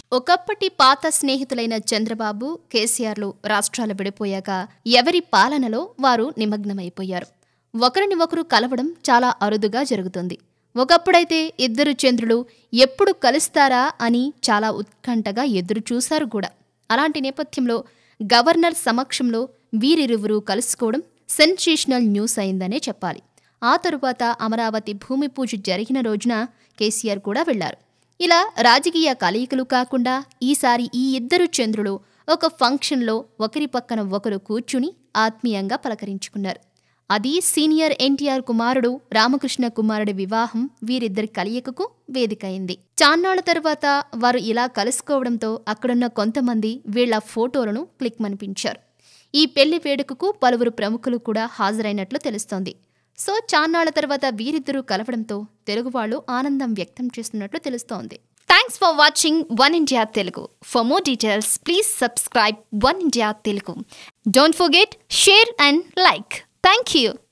ఒకప్పటి పాత స్నేహితులైన చంద్రబాబు కేసీఆర్లు రాష్ట్రాలు విడిపోయాక ఎవరి పాలనలో వారు నిమగ్నమైపోయారు ఒకరిని ఒకరు కలవడం చాలా అరుదుగా జరుగుతుంది ఒకప్పుడైతే ఇద్దరు చంద్రులు ఎప్పుడు కలుస్తారా అని చాలా ఉత్కంఠగా ఎదురు చూశారు కూడా అలాంటి నేపథ్యంలో గవర్నర్ సమక్షంలో వీరిరువురు కలుసుకోవడం సెన్సేషనల్ న్యూస్ అయిందనే చెప్పాలి ఆ తరువాత అమరావతి భూమి పూజ జరిగిన రోజున కేసీఆర్ కూడా వెళ్లారు ఇలా రాజకీయ కలయికలు కాకుండా ఈసారి ఈ ఇద్దరు చంద్రులు ఒక ఫంక్షన్లో ఒకరి పక్కన ఒకరు కూర్చుని ఆత్మీయంగా పలకరించుకున్నారు అది సీనియర్ ఎన్టీఆర్ కుమారుడు రామకృష్ణ కుమారుడి వివాహం వీరిద్దరి కలయికకు వేదికైంది చాన్నాళ్ల తర్వాత వారు ఇలా కలుసుకోవడంతో అక్కడున్న కొంతమంది వీళ్ల ఫోటోలను క్లిక్ మనిపించారు ఈ పెళ్లి వేడుకకు పలువురు ప్రముఖులు కూడా హాజరైనట్లు తెలుస్తోంది సో చాన్నాళ్ల తర్వాత వీరిద్దరూ కలవడంతో తెలుగు వాళ్ళు ఆనందం వ్యక్తం చేస్తున్నట్లు తెలుస్తోంది thanks for watching one India Telugu for more details please subscribe one India Telugu don't forget share and like thank you